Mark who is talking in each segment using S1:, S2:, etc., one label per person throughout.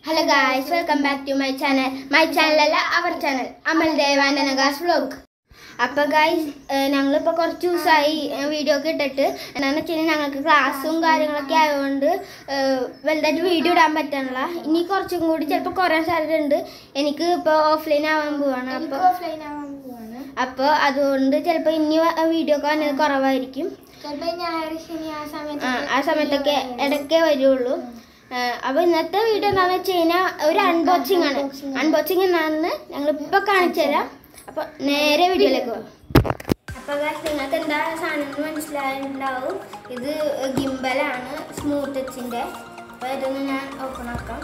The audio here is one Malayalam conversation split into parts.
S1: Hello guys welcome back to my channel my ചാനലല്ല അവർ ചാനൽ അമൽ ദേവാനനഗാസ് വ്ലോഗ് അപ്പോൾ ഗായ്സ് ഞങ്ങളിപ്പോൾ കുറച്ച് ദിവസമായി വീഡിയോ ഒക്കെ ഇട്ടിട്ട് എന്താണെന്ന് വെച്ച് കഴിഞ്ഞാൽ ഞങ്ങൾക്ക് ക്ലാസ്സും കാര്യങ്ങളൊക്കെ ആയതുകൊണ്ട് ഏഹ്, വലുതായിട്ട് വീഡിയോ ഇടാൻ പറ്റണില്ല ഇനി കുറച്ചും കൂടി ചിലപ്പോൾ കുറേ സാധ്യതയുണ്ട് എനിക്ക് ഇപ്പോൾ ഓഫ്ലൈൻ ആവാൻ പോവാണ് അപ്പോൾ
S2: ഓഫ്ലൈൻ ആവാൻ പോവാണ്
S1: അപ്പോൾ അതുകൊണ്ട് ചിലപ്പോൾ ഇനി വീഡിയോ ഒക്കെ വന്നത് കുറവായിരിക്കും
S2: ചിലപ്പോ ഞായർ ശനി ആ സമയത്ത്
S1: ആ, ആ സമയത്തൊക്കെ ഇടയ്ക്കേ വരുള്ളൂ അപ്പൊ ഇന്നത്തെ വീഡിയോ എന്താന്ന് വെച്ച് കഴിഞ്ഞാൽ ഒരു അൺബോക്സിംഗ് ആണ് അൺബോക്സിംഗ് എന്താണെന്ന് ഞങ്ങൾ ഇപ്പൊ കാണിച്ചു തരാം അപ്പൊ നേരെ വീഡിയോയിലേക്ക് പോകാം അപ്പൊ guys, നിങ്ങൾക്ക് എന്താ സാധനം എന്ന് മനസ്സിലായിട്ടുണ്ടാവും ഇത് ഗിംബലാണ് സ്മൂത്ത് ടച്ചിന്റെ അപ്പൊ ഇതൊന്ന് ഞാൻ ഓപ്പൺ ആക്കാം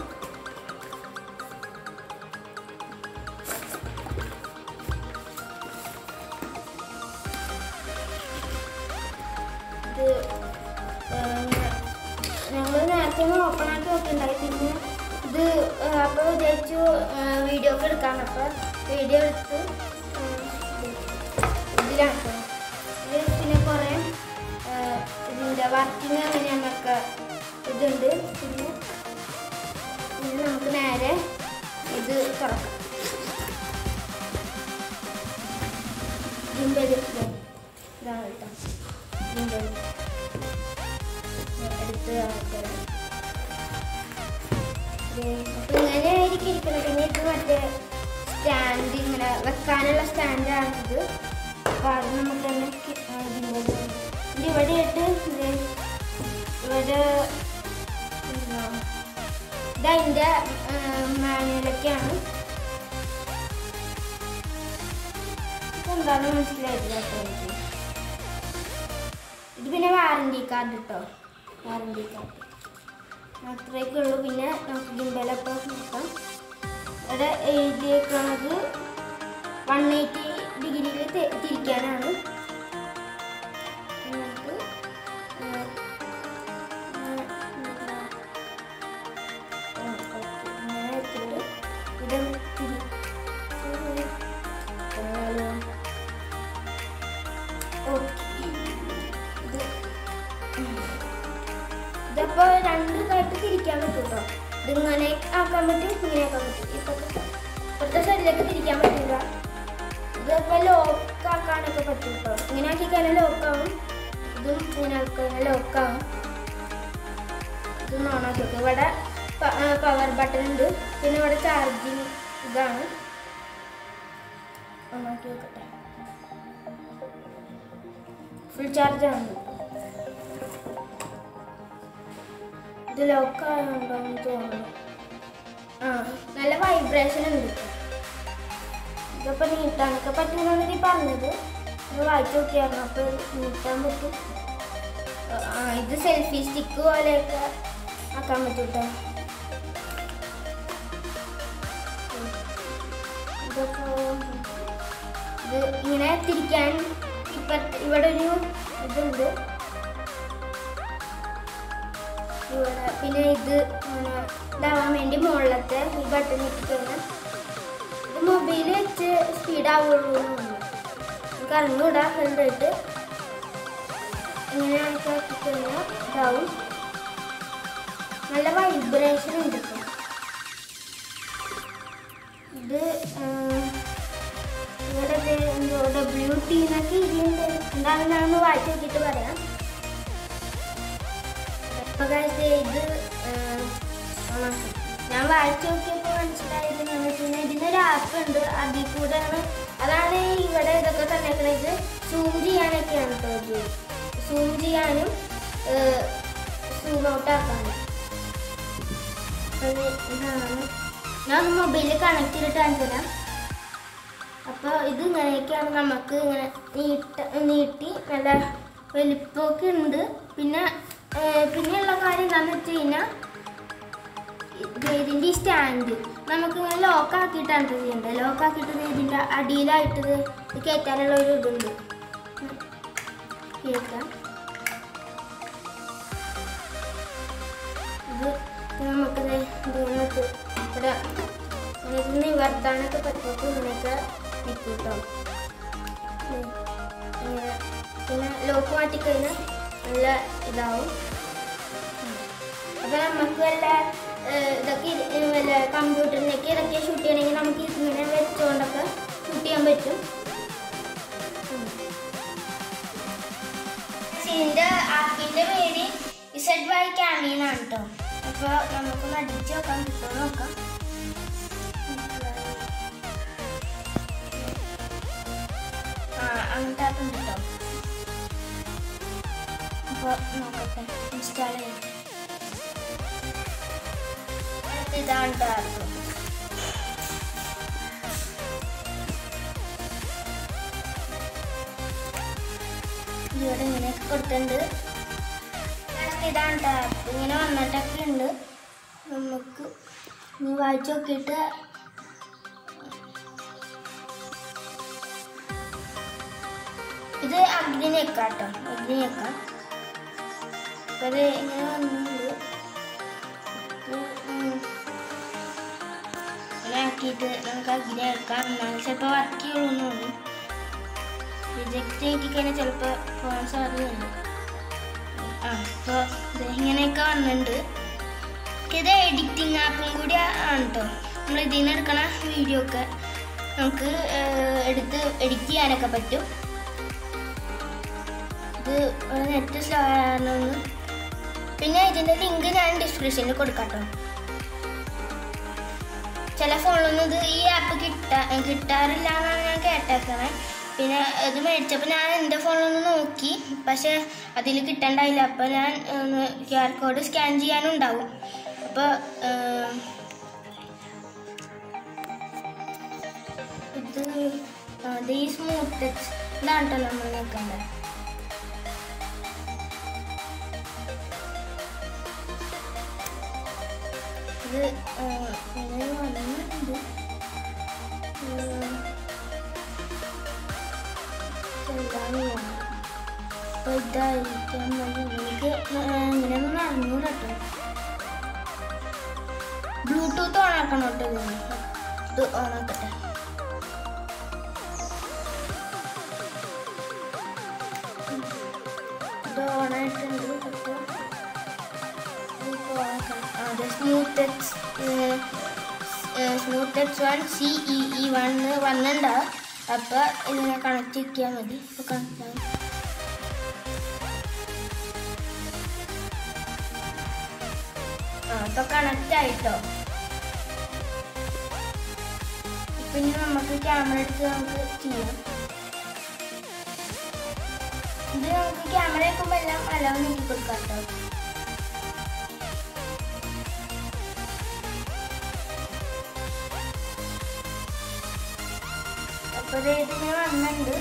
S1: ഇത് ഞങ്ങൾ നേരത്തെ ഓപ്പൺ ആക്കി നോക്കിണ്ടായി പിന്നെ ഇത് അപ്പോൾ വിചാരിച്ചു വീഡിയോ ഒക്കെ എടുക്കാം അപ്പോൾ വീഡിയോ എടുത്ത് ഇതിലാണ് ഇത് പിന്നെ കുറേ ഇതിൻ്റെ വർക്കിംഗ് അങ്ങനെയൊക്കെ ഇതുണ്ട് പിന്നെ പിന്നെ നമുക്ക് നേരെ ഇത് തുറക്കാം ജിമ്പൽ ഇതാണ് കേട്ടോ ജിമ്പൽ എടുത്ത് കാണിച്ചുതരാം. ദേ, അപ്പൊ ഇങ്ങനെ ആയിരിക്കും ഇരിക്കുന്നത് പിന്നെ ഇത് മറ്റേ സ്റ്റാൻഡ് ഇങ്ങനെ വെക്കാനുള്ള സ്റ്റാൻഡാണിത് അപ്പൊ അത് നമുക്ക് തന്നെ കി- ആ, ഇതിൻ്റെ ഇത് ഇത് ഇവിടെ ഇട്ട് ദേ, ഇവിടെ എന്താ, ഇതതിൻ്റെ മാനുവലൊക്കെയാണ് എന്താണെന്ന് മനസ്സിലായിട്ടില്ല കേട്ടോ എനിക്ക് ഇത് പിന്നെ വാറണ്ടി കാർഡ് കേട്ടോ വാറണ്ടി കാർഡ് അത്രയൊക്കെ ഉള്ളൂ പിന്നെ നമുക്ക് ഗിംബലപ്പോൾ നോക്കാം ഇവിടെ എഴുതിയേക്കുന്നത് വൺ എയ്റ്റി ഡിഗ്രിയിൽ തിരിക്കാനാണ് നമുക്ക് ആ, ആ, എന്താ, ആ, ഓക്കേ. ഇങ്ങനെ വെച്ചിട്ട് ഇത് തിരി എന്നാലോ ഓക്കേ. ഇത് ഇതിപ്പോ രണ്ട് ഇതായിട്ട് തിരിക്കാൻ പറ്റും കേട്ടോ ഇതിങ്ങനെ ആക്കാൻ പറ്റും ഇങ്ങനെ ആക്കാൻ പറ്റും ഇപ്പത്തെ ഇപ്പത്തെ സൈഡിലേക്ക് തിരിക്കാൻ പറ്റില്ല ഇതിപ്പോ ലോക്ക് ആക്കാനൊക്കെ പറ്റും കേട്ടോ ഇങ്ങനെ ആക്കി കഴിഞ്ഞാൽ ലോക്കാവും ഇതും ഇങ്ങനെ ആക്കി കഴിഞ്ഞാൽ ലോക്കാവും ഇതൊന്ന് ഓണാക്കി വെക്കും ഇവിടെ പവർ ബട്ടൺ ഉണ്ട് പിന്നെ ഇവിടെ ചാർജിങ് ഇതാണ് ഓണാക്കി വെക്കട്ടെ ഫുൾ ചാർജ് ആണ് ഇത് ലോക്ക് ആയതുകൊണ്ടാണെന്ന് തോന്നുന്നു ആ നല്ല വൈബ്രേഷൻ ഉണ്ട് ഇതിപ്പോൾ നീട്ടാനൊക്കെ പറ്റുമെന്നാണ് നീ പറഞ്ഞത് ഇത് വായിച്ചു നോക്കിയായിരുന്നു അപ്പോൾ നീട്ടാൻ പറ്റും ആ ഇത് സെൽഫി സ്റ്റിക്ക് പോലെയൊക്കെ ആക്കാൻ പറ്റും കേട്ടോ ഇതൊക്കെ ഇത് ഇങ്ങനെ തിരിക്കാൻ ഇപ്പം ഇവിടെ ഒരു ഇതുണ്ട് ഇവിടെ പിന്നെ ഇത് ഇങ്ങനെ ഇതാവാൻ വേണ്ടി മുകളിലത്തെ ഈ ബട്ടൺ ഇട്ടിട്ട് ഇത് മൊബൈൽ വെച്ച് സ്പീഡ് ആവുള്ളൂ എന്ന് തോന്നുന്നു നമുക്ക് അറിഞ്ഞൂടാ കണ്ടിട്ട് ഇങ്ങനെ ആക്കി ആക്കി കഴിഞ്ഞാൽ ഇതാവും നല്ല വൈബ്രേഷൻ ഉണ്ട് ഇപ്പം ഇത് ആ, ഇവിടെ ദേ എന്തോ ഡബ്ല്യു ടി എന്നൊക്കെ ഇതിലുണ്ട് എന്താണെന്ന് ഞാനൊന്ന് വായിച്ച് നോക്കിയിട്ട് പറയാം അപ്പൊ guys ദേ ഇത് ആ, ഓണാക്കി. ഞാൻ വായിച്ചു നോക്കിയപ്പോൾ മനസ്സിലായത് എന്താണെന്ന് വെച്ച് കഴിഞ്ഞാൽ ഇതിനൊരു ആപ്പ് ഉണ്ട് അതിൽ കൂടെയാണ് അതാണ് ഇവിടെ ഇതൊക്കെ തന്നേക്കണത് സൂം ചെയ്യാനൊക്കെയാണ് കേട്ടോ ഇത് സൂം ചെയ്യാനും സൂം ഔട്ട് ആക്കാനും അത് ഇതാണ് ഞാൻ മൊബൈലിൽ കണക്ട് ചെയ്തിട്ട് കാണിച്ചുതരാം അപ്പോൾ ഇത് ഇങ്ങനെയൊക്കെയാണ് നമുക്ക് ഇങ്ങനെ നീട്ട നീട്ടി നല്ല വലിപ്പമൊക്കെ ഉണ്ട് പിന്നെ ഏർ പിന്നെയുള്ള കാര്യം എന്താണെന്ന് വെച്ച് കഴിഞ്ഞാൽ ഇതിൻ്റെ ഈ സ്റ്റാൻഡ് നമുക്ക് ഇങ്ങനെ ലോക്ക് ആക്കിയിട്ടാണ് ഇത് ചെയ്യേണ്ടത് ലോക്ക് ആക്കിയിട്ട് ദേ ഇതിൻ്റെ അടിയിലായിട്ട് ഇത് ഇത് കയറ്റാനുള്ള ഒരു ഇതുണ്ട് കയറ്റാം ഇത് നമുക്ക് ദേ ഇതിങ്ങനെ വെച്ച് ഇവിടെ ഇങ്ങനെ ഇത് നിവർത്താനൊക്കെ പറ്റുമ്പോൾ ഇങ്ങനെയൊക്കെ നിൽക്കും കേട്ടോ ഉം. ഇങ്ങനെ പിന്നെ ലോക്ക് മാറ്റിക്കഴിഞ്ഞാൽ നല്ല ഇതാവും അപ്പൊ നമുക്ക് വല്ല ഏഹ്, ഇതൊക്കെ ഇരി- ഏഹ്, വല്ല കമ്പ്യൂട്ടറിലേക്ക് ഇതൊക്കെ ഷൂട്ട് ചെയ്യണമെങ്കിൽ നമുക്ക് ഇങ്ങനെ വെച്ചുകൊണ്ടൊക്കെ ഷൂട്ട് ചെയ്യാൻ പറ്റും ഇതിന്റെ ആപ്പിന്റെ പേര് ഇസഡ് വൈ ക്യാമി എന്നാണ് കേട്ടോ അപ്പൊ നമുക്കൊന്ന് അടിച്ചു നോക്കാം കിട്ടുമോ നോക്കാം ആ അങ്ങനത്തെ ആപ്പ് ഉണ്ട് കേട്ടോ അപ്പൊ നോക്കട്ടെ ഇൻസ്റ്റാൾ ചെയ്യട്ടെ അടുത്ത ഇതാണ് കേട്ടോ ആപ്പ് ഇവിടെ ഇങ്ങനെയൊക്കെ കൊടുത്തിട്ടുണ്ട് അടുത്ത ഇതാണ് കേട്ടോ ആപ്പ് ഇങ്ങനെ വന്നിട്ടൊക്കെ ഉണ്ട് നമുക്ക് ഇനി വായിച്ചു നോക്കിയിട്ട് ഇത് അഗ്നിയൊക്കെ കേട്ടോ അഗ്നിയൊക്കെ അപ്പൊ അത് ഇങ്ങനെ വന്നിട്ടുണ്ട് ഇത് ഉം ഇങ്ങനെ ആക്കിയിട്ട് നമുക്ക് അഗ്നി എടുക്കാം എന്നാലും ചിലപ്പോൾ വർക്ക് ചെയ്യുള്ളൂ റിജക്റ്റ് ആക്കി കഴിഞ്ഞാൽ ചിലപ്പോൾ പോകാൻ സാധ്യതയുണ്ട് ആ അപ്പോൾ ഇത് ഇങ്ങനെയൊക്കെ വന്നിട്ടുണ്ട് ഇത് എഡിറ്റിംഗ് ആപ്പും കൂടി ആണ് കേട്ടോ നമ്മൾ ഇതിൽ നിന്ന് എടുക്കണ വീഡിയോ ഒക്കെ നമുക്ക് ഏഹ്, എടുത്ത് എഡിറ്റ് ചെയ്യാനൊക്കെ പറ്റും ഇത് നെറ്റ് സ്ലോ ആണെന്ന് പിന്നെ ഇതിൻ്റെ ലിങ്ക് ഞാൻ ഡിസ്ക്രിപ്ഷനിൽ കൊടുക്കാം കേട്ടോ ചില ഫോണിലൊന്നും ഇത് ഈ ആപ്പ് കിട്ടാ കിട്ടാറില്ല എന്നാണ് ഞാൻ കേട്ടേക്കണേ പിന്നെ ഇത് മേടിച്ചപ്പോൾ ഞാൻ എൻ്റെ ഫോണിലൊന്ന് നോക്കി പക്ഷെ അതിൽ കിട്ടണ്ടായില്ല അപ്പോൾ ഞാൻ ക്യു ആർ കോഡ് സ്കാൻ ചെയ്യാനും ഉണ്ടാവും അപ്പോൾ ഇത് ആ, ഇത് ഈ സ്മൂത്ത് ടച്ച് ഇതാണ് കേട്ടോ നമ്മൾ നോക്കേണ്ടത് ഇത് ആ, ഇങ്ങനെ വന്നിട്ടുണ്ട് അപ്പൊ ഇതായിരിക്കാം എനിക്ക് ഇങ്ങനെയൊന്നും അറിഞ്ഞൂടാ കേട്ടോ ബ്ലൂടൂത്ത് ഓൺ ആക്കണം കേട്ടോ ഇതിന് ഇത് ഓൺ ആക്കട്ടെ ഇത് ഓൺ ആയിട്ടുണ്ട് അപ്പോൾ അതെ smooth touch smooth touch one C E E one വന്നിട്ടുണ്ടാവും അപ്പോൾ ഇങ്ങനെ കണക്ട് ചെയ്യിക്കാൻ മതി ഇപ്പോൾ കണക്ട് ആവും ആ ഇപ്പോൾ കണക്റ്റ് ആയിട്ടോ ഇപ്പം ഇനി നമുക്ക് ക്യാമറ എടുത്ത് നമുക്ക് ചെയ്യാം ഇത് നമുക്ക് ക്യാമറ വെക്കുമ്പോൾ എല്ലാം അലവ് നീക്കി കൊടുക്കാം കേട്ടോ അപ്പൊ ദേ ഇതിങ്ങനെ വന്നിട്ടുണ്ട്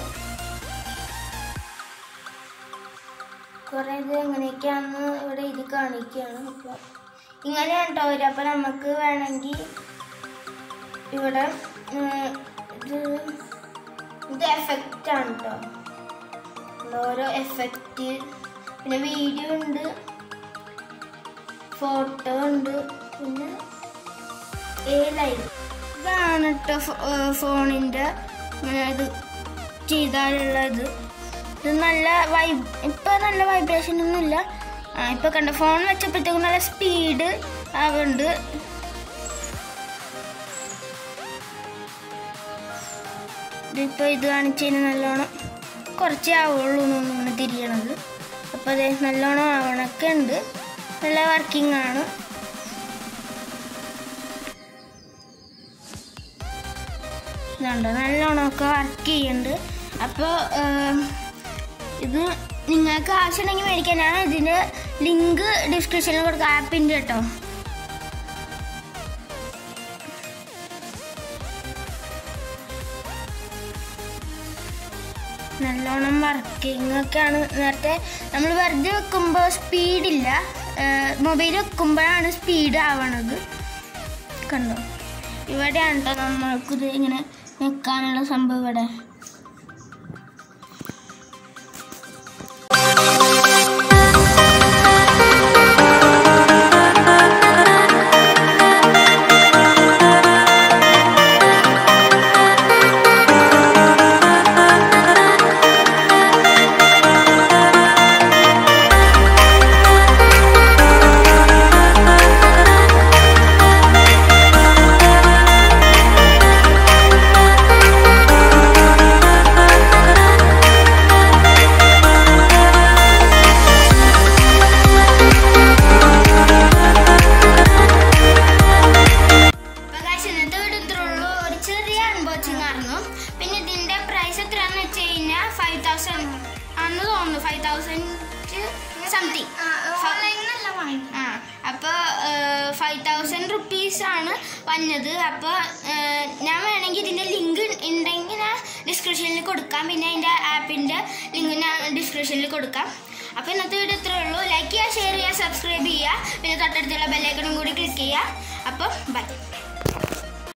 S1: കുറെ ഇത് എങ്ങനെയൊക്കെയാന്ന് ഇവിടെ ഇത് കാണിക്കുകയാണ് അപ്പൊ ഇങ്ങനെയാണ് കേട്ടോ വരിക അപ്പൊ നമുക്ക് വേണമെങ്കിൽ ഇവിടെ ഉം, ഇത് ഇത് എഫക്റ്റ് ആണ് കേട്ടോ ഓരോ എഫക്റ്റ് പിന്നെ വീഡിയോ ഉണ്ട് ഫോട്ടോ ഉണ്ട് പിന്നെ ഏ ലൈവ് ഇതാണ് കേട്ടോ ഫോണിൻ്റെ ഇങ്ങനെ ഇത് ചെയ്താലുള്ള ഇത് ഇത് നല്ല വൈബ് ഇപ്പം നല്ല വൈബ്രേഷൻ ഒന്നുമില്ല ആ ഇപ്പം കണ്ട ഫോൺ വെച്ചപ്പോഴത്തേക്കും നല്ല സ്പീഡ് ആവുന്നുണ്ട് ഇതിപ്പോൾ ഇത് കാണിച്ചതിന് നല്ലോണം കുറച്ചേ ആവുള്ളൂ എന്നൊന്നും ഇങ്ങനെ തിരിയണത് അപ്പോൾ അത് നല്ലോണം ആവണൊക്കെ ഉണ്ട് നല്ല വർക്കിംഗ് ആണ് ഇതുണ്ട് നല്ലോണമൊക്കെ വർക്ക് ചെയ്യുന്നുണ്ട് അപ്പോൾ ഇത് നിങ്ങൾക്ക് ആവശ്യമുണ്ടെങ്കിൽ മേടിക്കാൻ ഞാൻ ഇതിൻ്റെ ലിങ്ക് ഡിസ്ക്രിപ്ഷനിൽ കൊടുക്കാം ആപ്പിൻ്റെ കേട്ടോ നല്ലോണം വർക്കിംഗ് ഒക്കെയാണ് നേരത്തെ നമ്മൾ വെറുതെ വെക്കുമ്പോൾ സ്പീഡില്ല മൊബൈൽ വെക്കുമ്പോഴാണ് സ്പീഡ് ആവണത് കണ്ടോ ഇവിടെയാണ് കേട്ടോ നമ്മൾക്കിത് ഇങ്ങനെ വെക്കാനുള്ള സംഭവം ഇവിടെ ഫൈവ് തൗസൻഡ് സംതിങ്
S2: ഓൺലൈനിൽ വാങ്ങി
S1: ആ അപ്പോൾ ഫൈവ് തൗസൻഡ് റുപ്പീസ് ആണ് വന്നത് അപ്പോൾ ഞാൻ വേണമെങ്കിൽ ഇതിൻ്റെ ലിങ്ക് ഉണ്ടെങ്കിൽ ഞാൻ ഡിസ്ക്രിപ്ഷനിൽ കൊടുക്കാം പിന്നെ അതിൻ്റെ ആപ്പിൻ്റെ ലിങ്ക് ഞാൻ ഡിസ്ക്രിപ്ഷനിൽ കൊടുക്കാം അപ്പോൾ ഇന്നത്തെ വീഡിയോ ഇത്രേ ഉള്ളൂ ലൈക്ക് ചെയ്യുക ഷെയർ ചെയ്യുക സബ്സ്ക്രൈബ് ചെയ്യുക പിന്നെ തൊട്ടടുത്തുള്ള ബെല്ലൈക്കണും കൂടി ക്ലിക്ക് ചെയ്യുക അപ്പോൾ ബൈ